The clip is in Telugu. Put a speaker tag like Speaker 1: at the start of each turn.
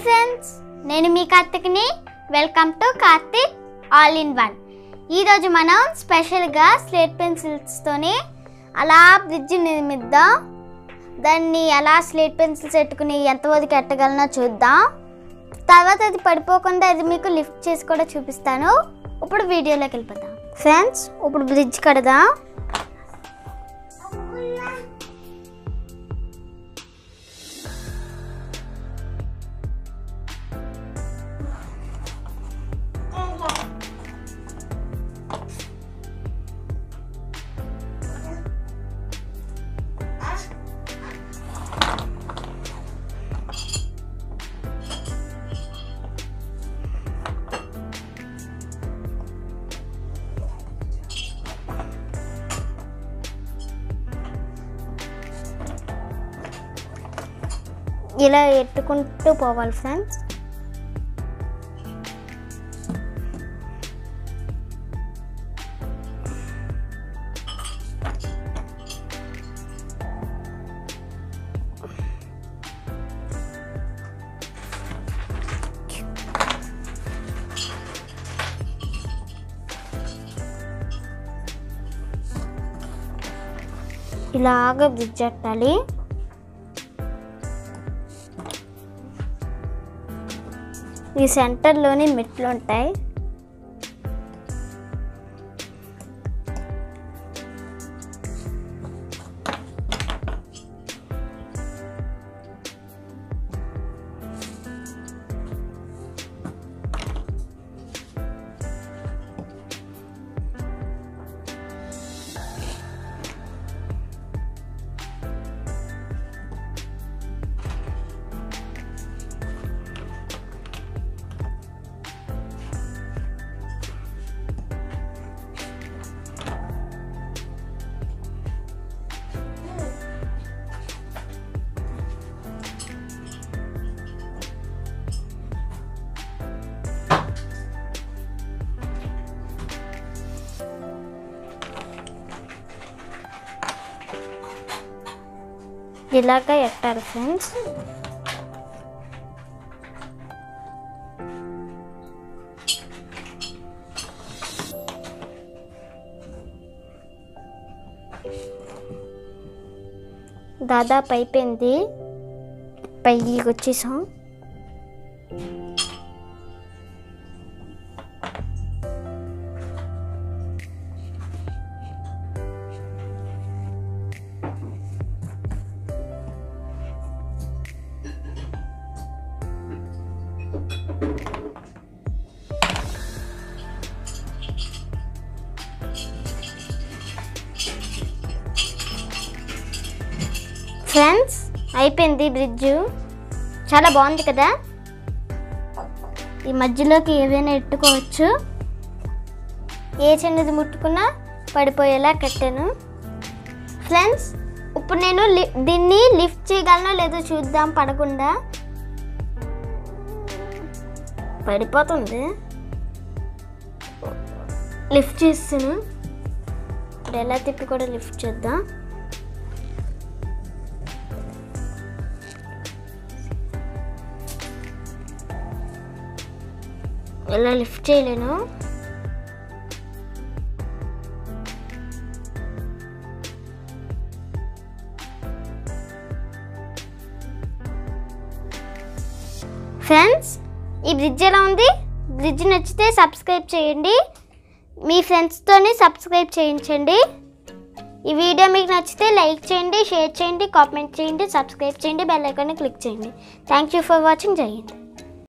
Speaker 1: ఫ్రెండ్స్ నేను మీ కార్తిక్ని welcome to Karthik all in one ఈరోజు మనం స్పెషల్గా స్లేట్ పెన్సిల్స్తోని అలా బ్రిడ్జ్ నిర్మిద్దాం దాన్ని అలా స్లేట్ పెన్సిల్స్ పెట్టుకుని ఎంతవరకు ఎట్టగలనో చూద్దాం తర్వాత అది పడిపోకుండా అది మీకు లిఫ్ట్ చేసి కూడా చూపిస్తాను ఇప్పుడు వీడియోలోకి వెళ్ళిపోతాం ఫ్రెండ్స్ ఇప్పుడు బ్రిడ్జ్ కడదాం ఇలా ఎట్టుకుంటూ పోవాలి ఫ్రెండ్స్ ఇలాగ బ్రిడ్జ్ ఎట్టాలి ఈ సెంటర్లోని మెట్లు ఉంటాయి ఇలాగ ఎట్టాలి ఫ్రెండ్స్ దాదాపు అయిపోయింది పైకి వచ్చేసాం ఫ్రెండ్స్ అయిపోయింది బ్రిడ్జ్ చాలా బాగుంది కదా ఈ మధ్యలోకి ఏదైనా ఎట్టుకోవచ్చు ఏ చిన్నది ముట్టుకున్నా పడిపోయేలా కట్టాను ఫ్రెండ్స్ ఇప్పుడు నేను లి దీన్ని లిఫ్ట్ చేయగలనో లేదో చూద్దాం పడకుండా పడిపోతుంది లిఫ్ట్ చేస్తాను ఇప్పుడు ఎలా తిప్పి కూడా లిఫ్ట్ చేద్దాం ఇలా లిఫ్ట్ చేయలేను ఫ్రెండ్స్ ఈ బ్రిడ్జ్ ఎలా ఉంది బ్రిడ్జ్ నచ్చితే సబ్స్క్రైబ్ చేయండి మీ ఫ్రెండ్స్తోని సబ్స్క్రైబ్ చేయించండి ఈ వీడియో మీకు నచ్చితే లైక్ చేయండి షేర్ చేయండి కామెంట్ చేయండి సబ్స్క్రైబ్ చేయండి బెల్ ఐకాన్ని క్లిక్ చేయండి థ్యాంక్ యూ ఫర్ వాచింగ్ జై హింద్